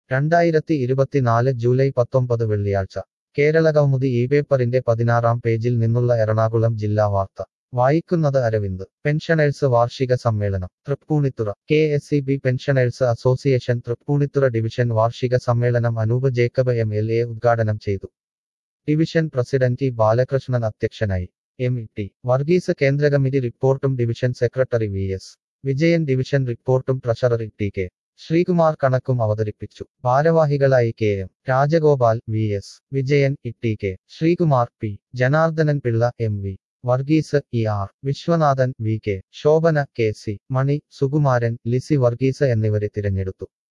രണ്ടായിരത്തി ഇരുപത്തിനാല് ജൂലൈ പത്തൊമ്പത് വെള്ളിയാഴ്ച കേരളകൗമുദി ഈ പേപ്പറിന്റെ പതിനാറാം പേജിൽ നിന്നുള്ള എറണാകുളം ജില്ലാ വാർത്ത വായിക്കുന്നത് അരവിന്ദ് പെൻഷനേഴ്സ് വാർഷിക സമ്മേളനം Tripunithura K S E B pensioners association Tripunithura division വാർഷിക സമ്മേളനം Anoop Jacob M L A ഉദ്ഘാടനം ചെയ്തു ഡിവിഷൻ പ്രസിഡന്റ് ഇ ബാലകൃഷ്ണൻ അധ്യക്ഷനായി എം ഇ ടി വർഗീസ് കേന്ദ്ര കമ്മിറ്റി റിപ്പോർട്ടും division secretary V S Vijayan division റിപ്പോർട്ടും ട്രഷറർ ടി കെ ശ്രീകുമാർ കണക്കും അവതരിപ്പിച്ചു ഭാരവാഹികളായി K M Rajagopal V S Vijayan E T K Sreekumar P Janardhanan Pillai M V Varghese E R Viswanathan V K Shobhana K C Mani Sukumaran Lissy Varghese എന്നിവരെ തിരഞ്ഞെടുത്തു